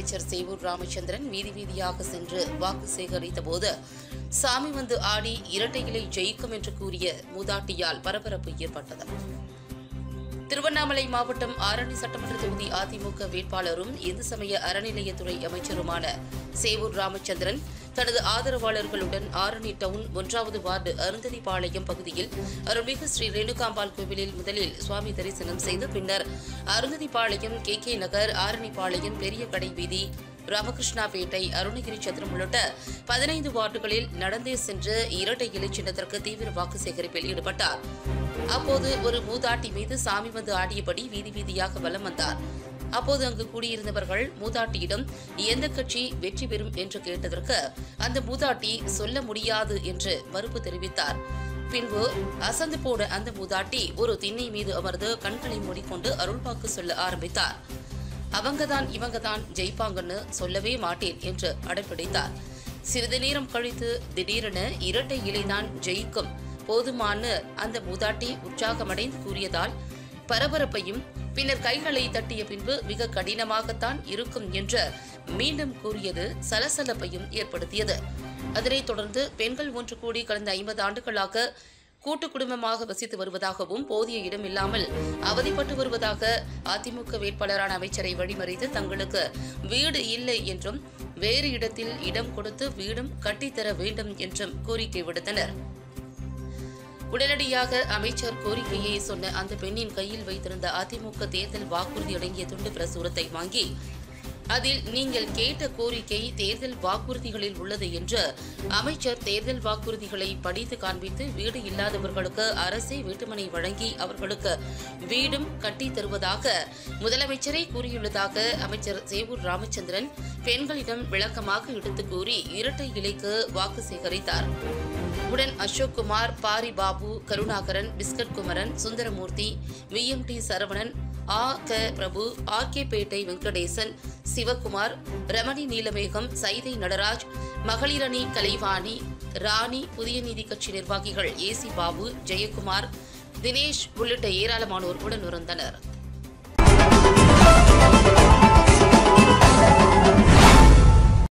அமைச்சர் சேவூர் ராமச்சந்திரன் வீதி வீதியாக சென்று வாக்கு சேகரித்த போது சாமி வந்து ஆடி இரட்டை இலை ஜெயிக்கும் என்று கூறிய மூதாட்டியால் பரபரப்பு ஏற்பட்டது திருவண்ணாமலை மாவட்டம் ஆரணி சட்டமன்ற தொகுதி அதிமுக வேட்பாளரும் இந்து சமய அறநிலையத்துறை அமைச்சருமான சேவூர் ராமச்சந்திரன் தனது ஆதரவாளர்களுடன் ஆரணி டவுன் ஒன்றாவது வார்டு அருந்ததிபாளையம் பகுதியில் அருள்மிகு ஸ்ரீ ரேணுகாம்பாள் கோவிலில் முதலில் சுவாமி தரிசனம் செய்து பின்னர் அருந்ததிபாளையம் கே கே நகர் ஆரணிபாளையம் பெரிய கடை வீதி ராமகிருஷ்ணாபேட்டை அருணகிரி சத்திரம் உள்ளிட்ட பதினைந்து வார்டுகளில் நடந்தே சென்று இரட்டை இலை சின்னத்திற்கு தீவிர வாக்கு சேகரிப்பில் ஈடுபட்டார் அப்போது ஒரு மூதாட்டி மீது சாமி வந்து ஆடியபடி வீதி வீதியாக வலம் வந்தார் அப்போது அங்கு கூடியிருந்தவர்கள் மூதாட்டியிடம் எந்த கட்சி வெற்றி பெறும் என்று கேட்டதற்கு அந்த மூதாட்டி சொல்ல முடியாது என்று மறுப்பு தெரிவித்தார் பின்பு அசந்து போன அந்த மூதாட்டி ஒரு திண்ணை மீது அமர்ந்து கண்களை மூடிக்கொண்டு அருள்வாக்கு சொல்ல ஆரம்பித்தார் அவங்கதான் இவங்கதான் ஜெயிப்பாங்கன்னு சொல்லவே மாட்டேன் என்று அடம்பிடித்தார் சிறிது நேரம் கழித்து திடீரென இரட்டை இலைதான் ஜெயிக்கும் போதுமான அந்த மூதாட்டி உற்சாகமடைந்து கூறியதால் பரபரப்பையும் பின்னர் கைகளை தட்டிய பின்பு மிக கடினமாகத்தான் இருக்கும் என்று மீண்டும் கூறியது சலசலப்பையும் ஏற்படுத்தியது அதனைத் தொடர்ந்து பெண்கள் ஒன்று கூடி கடந்த ஐம்பது ஆண்டுகளாக கூட்டு குடும்பமாக வசித்து வருவதாகவும் போதிய இடம் இல்லாமல் அவதிப்பட்டு வருவதாக அதிமுக வேட்பாளரான அமைச்சரை வழிமறித்து தங்களுக்கு வீடு இல்லை என்றும் வேறு இடத்தில் இடம் கொடுத்து வீடும் கட்டித்தர வேண்டும் என்றும் கோரிக்கை விடுத்தனர் உடனடியாக அமைச்சர் கோரிக்கையை சொன்ன அந்த பெண்ணின் கையில் வைத்திருந்த அதிமுக தேர்தல் வாக்குறுதி அடங்கிய துண்டு பிரசுரத்தை வாங்கி அதில் நீங்கள் கேட்ட கோரிக்கை தேர்தல் வாக்குறுதிகளில் உள்ளது என்று அமைச்சர் தேர்தல் வாக்குறுதிகளை படித்து காண்பித்து வீடு இல்லாதவர்களுக்கு அரசே வீட்டுமனை வழங்கி அவர்களுக்கு வீடும் கட்டித் தருவதாக முதலமைச்சரே கூறியுள்ளதாக அமைச்சர் சேவூர் ராமச்சந்திரன் பெண்களிடம் விளக்கமாக எடுத்துக் கூறி இரட்டை இலைக்கு வாக்கு சேகரித்தார் உடன் Ashok Kumar Pari Babu Karunakaran biscuit Kumaran Sundaramoorthy V M T Saravanan ஆ க பிரபு ஆர் கே பேட்டை வெங்கடேசன் சிவகுமார் ரமணி நீலமேகம் சைதை நடராஜ் மகளிரணி கலைவாணி ராணி புதிய நீதி கட்சி நிர்வாகிகள் ஏசி பாபு ஜெயக்குமார் தினேஷ் உள்ளிட்ட ஏராளமானோர் உடனிருந்தனர்